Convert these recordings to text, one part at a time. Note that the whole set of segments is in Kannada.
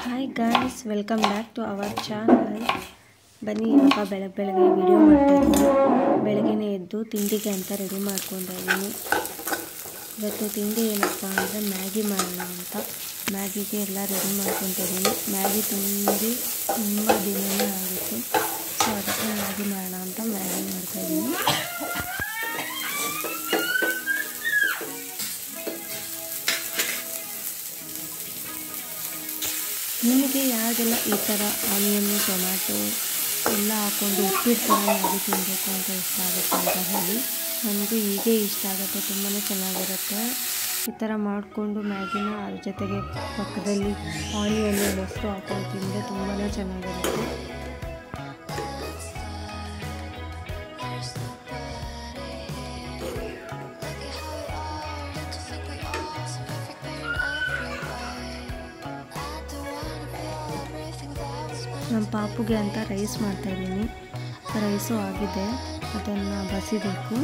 hi guys welcome back to our channel ಬನ್ನಿ ಇವಾಗ ಬೆಳಗ್ಗೆ ಬೆಳಗ್ಗೆ ವಿಡಿಯೋ ಮಾಡ್ತಾ ಇದ್ದೀನಿ ಬೆಳಗ್ಗೆನೇ ಎದ್ದು ತಿಂಡಿಗೆ ಅಂತ ರೆಡಿ ಮಾಡ್ಕೊತಾ ಇದ್ದೀನಿ ಇವತ್ತು ತಿಂಡಿ ಏನಪ್ಪ ಅಂದರೆ ಮ್ಯಾಗಿ ಮಾಡೋಣ ಅಂತ ಮ್ಯಾಗಿಗೆ ಎಲ್ಲ ರೆಡಿ ಮಾಡ್ಕೊತಾ ಇದ್ದೀನಿ ಮ್ಯಾಗಿ ತಿಂದು ತುಂಬ ದಿನವೇ ಆಗಿತ್ತು ಸೊ ಅದಕ್ಕೆ ಮ್ಯಾಗಿ ಮಾಡೋಣ ಅಂತ ಮ್ಯಾಗಿ ಮಾಡ್ತಾಯಿದ್ದೀನಿ ನಿಮಗೆ ಯಾರಿಗೆಲ್ಲ ಈ ಥರ ಆನಿಯನ್ನು ಟೊಮ್ಯಾಟೊ ಎಲ್ಲ ಹಾಕ್ಕೊಂಡು ಉಪ್ಪಿಟ್ಟು ಥರ ಮ್ಯಾಗಿ ತಿನ್ನಬೇಕು ಅಂತ ಇಷ್ಟ ಆಗುತ್ತೆ ಅಂತ ಹೇಳಿ ನನಗೂ ಹೀಗೆ ಇಷ್ಟ ಆಗುತ್ತೆ ತುಂಬಾ ಚೆನ್ನಾಗಿರುತ್ತೆ ಈ ಥರ ಮಾಡಿಕೊಂಡು ಮ್ಯಾಗಿನ ಅದ್ರ ಜೊತೆಗೆ ಪಕ್ಕದಲ್ಲಿ ಆನಿಯನ್ನು ಮೊಸರು ಹಾಕೊಂಡು ತಿಂದರೆ ತುಂಬಾ ಚೆನ್ನಾಗಿರುತ್ತೆ ನಮ್ಮ ಪಾಪುಗೆ ಅಂತ ರೈಸ್ ಮಾಡ್ತಾಯಿದ್ದೀನಿ ರೈಸು ಆಗಿದೆ ಅದನ್ನು ಬಸಿಬೇಕು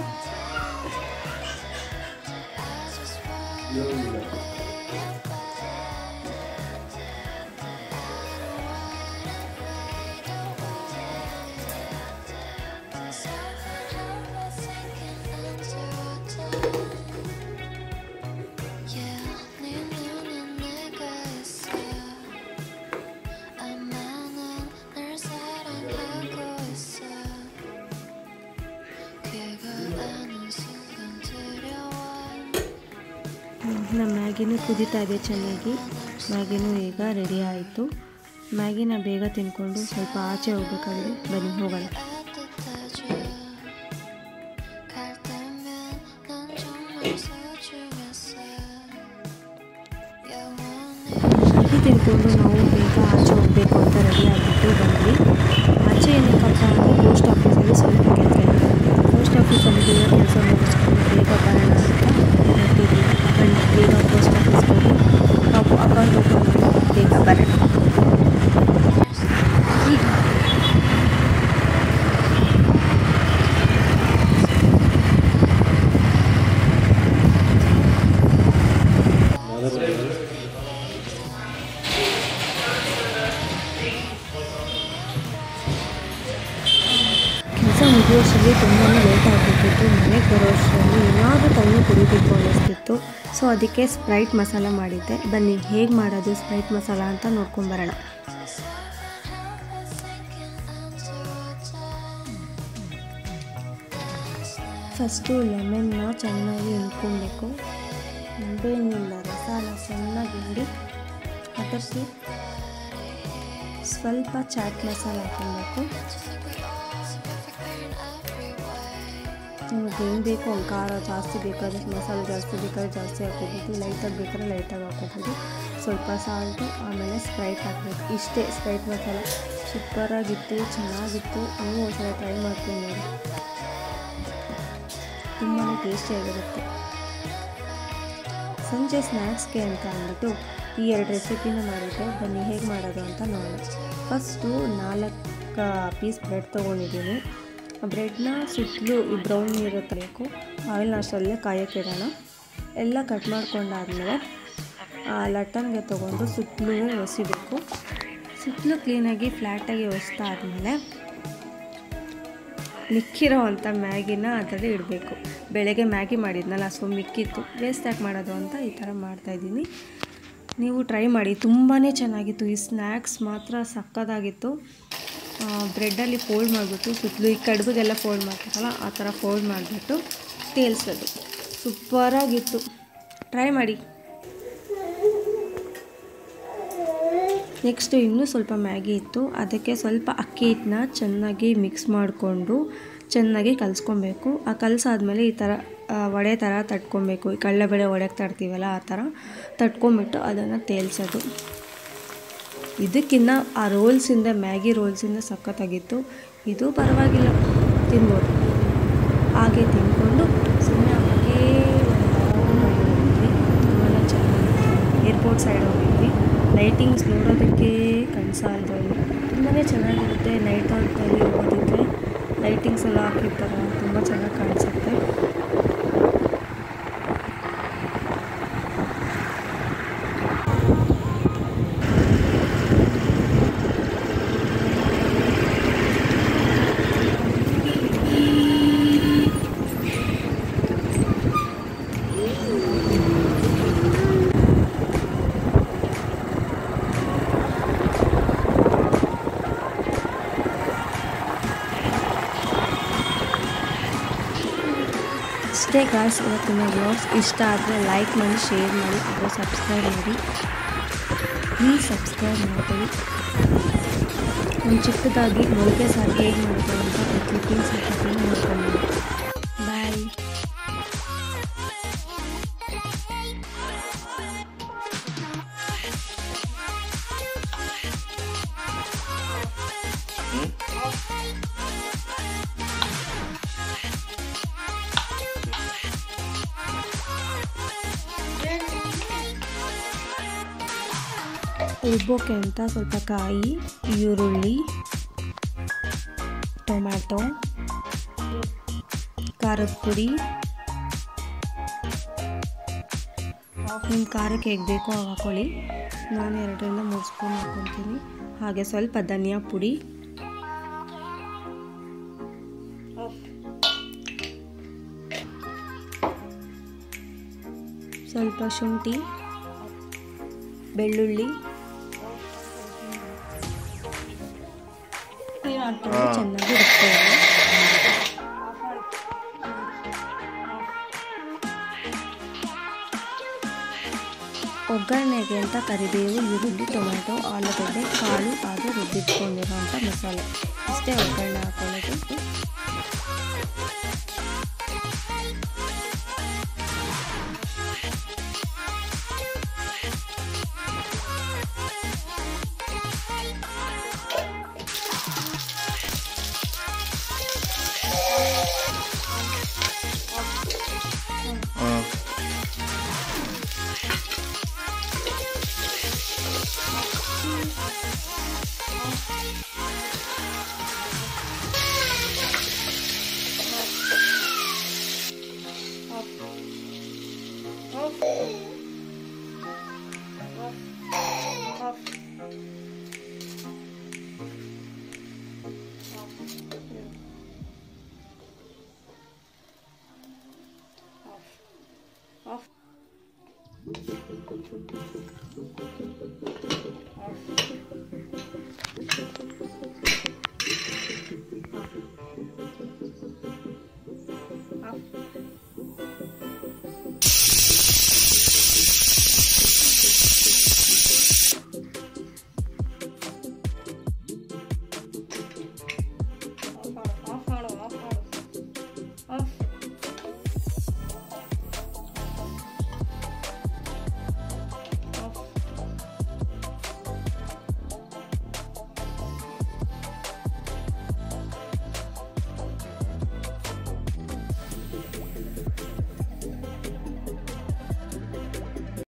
ನಮ್ಮ ಮ್ಯಾಗಿನೂ ಕುದೀತಾ ಇದೆ ಚೆನ್ನಾಗಿ ಮ್ಯಾಗಿನೂ ಈಗ ರೆಡಿ ಆಯಿತು ಮ್ಯಾಗಿನ ಬೇಗ ತಿಂದ್ಕೊಂಡು ಸ್ವಲ್ಪ ಆಚೆ ಹೋಗ್ಬೇಕಾದ್ರೆ ಬನ್ನಿ ಹೋಗೋಣ ಮ್ಯಾಗಿ ತಿಂದ್ಕೊಂಡು ನಾವು ಬೇಗ ಆಚೆ ಹೋಗಬೇಕು ಅಂತ ರೆಡಿ ಆಗಿಬಿಟ್ಟು ಬಂದ್ವಿ ಆಚೆ ಏನಕ್ಕಪ್ಪ ಅಂದರೆ ಪೋಸ್ಟ್ ಆಫೀಸಲ್ಲಿ ಸ್ವಲ್ಪ ಕೆಲಸ ಇದೆ ಪೋಸ್ಟ್ ಆಫೀಸಲ್ಲಿ ಬೇಗ ಕೆಲಸ ಮುಗಿಸ್ಕೊಂಡು ಬೇಗ ಬರೋಣ ಅಂತ ಹೊರಟಿದ್ವಿ ಬನ್ನಿ ಬೇಗ ಪೋಸ್ಟ್ ಆಫೀಸ್ ಹೋಗಿ ನಾವು ಅಕೌಂಟ್ ಓಪನ್ ಮಾಡಿ ಬೇಗ ಬರೋಣ ಈಗ ಕೆಲಸ ಮುಗಿಯೋಷ್ಟರಲ್ಲಿ ತುಂಬಾ ಲೇಟ್ ಆಗಿಬಿಟ್ಟಿತ್ತು ಮನೆಗೆ ಬರೋ ಅಷ್ಟರಲ್ಲಿ ಏನಾದರೂ ತಣ್ಣು ಕುಡಿಬೇಕು ಅನ್ನಿಸ್ತಿತ್ತು ಸೊ ಅದಕ್ಕೆ ಸ್ಪ್ರೈಟ್ ಮಸಾಲ ಮಾಡಿದ್ದೆ ಬನ್ನಿ ಹೇಗೆ ಮಾಡೋದು ಸ್ಪ್ರೈಟ್ ಮಸಾಲ ಅಂತ ನೋಡ್ಕೊಂಬರೋಣ ಫಸ್ಟು ಲೆಮನ್ನ ಚೆನ್ನಾಗಿ ಹಿಂಡ್ಕೊಬೇಕು ನಿಂಬೆಹಣ್ಣಿಂದ ರಸಾನ ಚೆನ್ನಾಗಿ ಹಿಂಡಿ ಅದಕ್ಕೆ ಸ್ವಲ್ಪ ಚಾಟ್ ಮಸಾಲ ಹಾಕೊಬೇಕು ನಿಮಗೆ ಏನು ಬೇಕು ಒಂದು ಖಾರ ಜಾಸ್ತಿ ಬೇಕಾದ್ರೆ ಮಸಾಲೆ ಜಾಸ್ತಿ ಬೇಕಾದ್ರೆ ಜಾಸ್ತಿ ಹಾಕೋಬೋದು ಲೈಟಾಗಿ ಬೇಕಾದ್ರೆ ಲೈಟಾಗಿ ಹಾಕೋಬೋದು ಸ್ವಲ್ಪ ಸಾಲ್ಟು ಆಮೇಲೆ ಸ್ಪ್ರೈಟ್ ಹಾಕಬೇಕು ಇಷ್ಟೇ ಸ್ಪ್ರೈಟ್ ಮಸಾಲ ಸೂಪರಾಗಿತ್ತು ಚೆನ್ನಾಗಿತ್ತು ನೀವು ಒಂದ್ಸಲ ಟ್ರೈ ಮಾಡ್ತೀನಿ ನೋಡಿ ತುಂಬಾ ಟೇಸ್ಟಿಯಾಗಿರುತ್ತೆ ಸಂಜೆ ಸ್ನ್ಯಾಕ್ಸ್ಗೆ ಅಂತ ಅಂದ್ಬಿಟ್ಟು ಈ ಎರಡು ರೆಸಿಪಿನ ಮಾಡಿದ್ದೆ ಬನ್ನಿ ಹೇಗೆ ಮಾಡೋದು ಅಂತ ನೋಡೋಣ ಫಸ್ಟು ನಾಲ್ಕು ಪೀಸ್ ಬ್ರೆಡ್ ತೊಗೊಂಡಿದ್ದೀನಿ ಬ್ರೆಡ್ನ ಸುತ್ತಲೂ ಈ ಬ್ರೌನ್ ಇರುತ್ತೆ ಬೇಕು ಆಯಿಲ್ನ ಅಷ್ಟರಲ್ಲೇ ಕಾಯಕ್ಕಿಡೋಣ ಎಲ್ಲ ಕಟ್ ಮಾಡ್ಕೊಂಡಾದ್ಮೇಲೆ ಲಟ್ಟನ್ಗೆ ತೊಗೊಂಡು ಸುತ್ತಲೂ ಒಸಿಬೇಕು ಸುತ್ತಲೂ ಕ್ಲೀನಾಗಿ ಫ್ಲ್ಯಾಟಾಗಿ ಒಸ್ತಾ ಆದಮೇಲೆ ಮಿಕ್ಕಿರೋ ಅಂಥ ಮ್ಯಾಗಿನ ಅದರಲ್ಲಿ ಇಡಬೇಕು ಬೆಳಗ್ಗೆ ಮ್ಯಾಗಿ ಮಾಡಿದ್ನಲ್ಲ ಸೊ ಮಿಕ್ಕಿತ್ತು ವೇಸ್ಟ್ ಯಾಕೆ ಮಾಡೋದು ಅಂತ ಈ ಥರ ಮಾಡ್ತಾಯಿದ್ದೀನಿ ನೀವು ಟ್ರೈ ಮಾಡಿ ತುಂಬಾ ಚೆನ್ನಾಗಿತ್ತು ಈ ಸ್ನ್ಯಾಕ್ಸ್ ಮಾತ್ರ ಸಕ್ಕದಾಗಿತ್ತು ಬ್ರೆಡ್ಡಲ್ಲಿ ಫೋಲ್ಡ್ ಮಾಡಿಬಿಟ್ಟು ಸುತ್ತಲೂ ಈ ಕಡುಬಿಗೆಲ್ಲ ಫೋಲ್ಡ್ ಮಾಡ್ತಾರಲ್ಲ ಆ ಥರ ಫೋಲ್ಡ್ ಮಾಡಿಬಿಟ್ಟು ತೇಲ್ಸೋದು ಸೂಪರಾಗಿತ್ತು ಟ್ರೈ ಮಾಡಿ ನೆಕ್ಸ್ಟು ಇನ್ನೂ ಸ್ವಲ್ಪ ಮ್ಯಾಗಿ ಇತ್ತು ಅದಕ್ಕೆ ಸ್ವಲ್ಪ ಅಕ್ಕಿ ಹಿಟ್ಟನ್ನ ಚೆನ್ನಾಗಿ ಮಿಕ್ಸ್ ಮಾಡಿಕೊಂಡು ಚೆನ್ನಾಗಿ ಕಲಿಸ್ಕೊಬೇಕು ಆ ಕಲಸಾದ್ಮೇಲೆ ಈ ಥರ ವಡೆ ಥರ ತಟ್ಕೊಬೇಕು ಈ ಕಡಲೆಬೇಳೆ ಒಡೆಗೆ ತಡ್ತೀವಲ್ಲ ಆ ಥರ ತಟ್ಕೊಂಬಿಟ್ಟು ಅದನ್ನು ತೇಲ್ಸೋದು ಇದಕ್ಕಿಂತ ಆ ರೋಲ್ಸಿಂದ ಮ್ಯಾಗಿ ರೋಲ್ಸಿಂದ ಸಖತ್ತಾಗಿತ್ತು ಇದು ಪರವಾಗಿಲ್ಲ ತಿನ್ಬೋದು ಹಾಗೆ ತಿಂದ್ಕೊಂಡು ಸುಮ್ಮನೆ ಹಾಗೆ ಹೋಗಿದ್ವಿ ತುಂಬಾ ಚೆನ್ನಾಗಿತ್ತು ಏರ್ಪೋರ್ಟ್ ಸೈಡ್ ಹೋಗಿದ್ವಿ ಲೈಟಿಂಗ್ಸ್ ನೋಡೋದಕ್ಕೆ ಕನಸಾಲ್ದು ಅಲ್ಲಿ ತುಂಬಾ ಚೆನ್ನಾಗಿರುತ್ತೆ ನೈಟ್ ಹೊತ್ತಲ್ಲಿ ಹೋಗೋದಕ್ಕೆ ಲೈಟಿಂಗ್ಸ್ ಎಲ್ಲ ಹಾಕಿರ್ತಾರೆ ತುಂಬ ಚೆನ್ನಾಗಿ ಕಾಣಿಸುತ್ತೆ ಇಷ್ಟೇ ಗಾಯ್ಸ್ ಇವತ್ತಿನ ವ್ಲಾಗ್ಸ್ ಇಷ್ಟ ಆದರೆ ಲೈಕ್ ಮಾಡಿ ಶೇರ್ ಮಾಡಿ ಅಥವಾ ಸಬ್ಸ್ಕ್ರೈಬ್ ಮಾಡಿ ಪ್ಲೀಸ್ ಸಬ್ಸ್ಕ್ರೈಬ್ ಮಾಡ್ಕೊಳ್ಳಿ ಒಂದು ಚಿಕ್ಕದಾಗಿ ಮೊಳಕೆ ಸಾರು ಹೇಗೆ ಮಾಡೋದು ಅಂತ ಕ್ಲಿಪ್ಪಿಂಗ್ಸ್ ಹಾಕಿದ್ದೀನಿ ನೋಡ್ಕೊಂಡು ಬಾಯ್ ರುಬ್ಬೋಕೆ ಅಂತ ಸ್ವಲ್ಪ ಕಾಯಿ ಈರುಳ್ಳಿ ಟೊಮ್ಯಾಟೊ ಖಾರದ ಪುಡಿ ನಿಮ್ಮ ಖಾರಕ್ಕೆ ಹೇಗೆ ಬೇಕೋ ಆಗ ಹಾಕೊಳ್ಳಿ ನಾನು ಎರಡರಿಂದ ಮೂರು ಸ್ಪೂನ್ ಹಾಕ್ಕೊತೀನಿ ಹಾಗೆ ಸ್ವಲ್ಪ ಧನಿಯಾ ಪುಡಿ ಸ್ವಲ್ಪ ಶುಂಠಿ ಬೆಳ್ಳುಳ್ಳಿ ನೀರು ಹಾಕ್ಕೊಂಡು ಚೆನ್ನಾಗಿ ರುಬ್ಕೊಳ್ಳಿ ಒಗ್ಗರಣೆಗೆ ಅಂತ ಕರಿಬೇವು ಈರುಳ್ಳಿ ಟೊಮೆಟೊ ಆಲೂಗಡ್ಡೆ ಕಾಳು ಹಾಗೆ ರುಬ್ಬಿಟ್ಕೊಂಡಿರೋಂಥ ಮಸಾಲೆ ಇಷ್ಟೇ ಒಗ್ಗರಣೆ ಹಾಕೊಳ್ಳೋದು ಆಫ್ ಮಾಡು ಆಫ್ ಮಾಡು ಆಫ್ ಮಾಡು ಆಫ್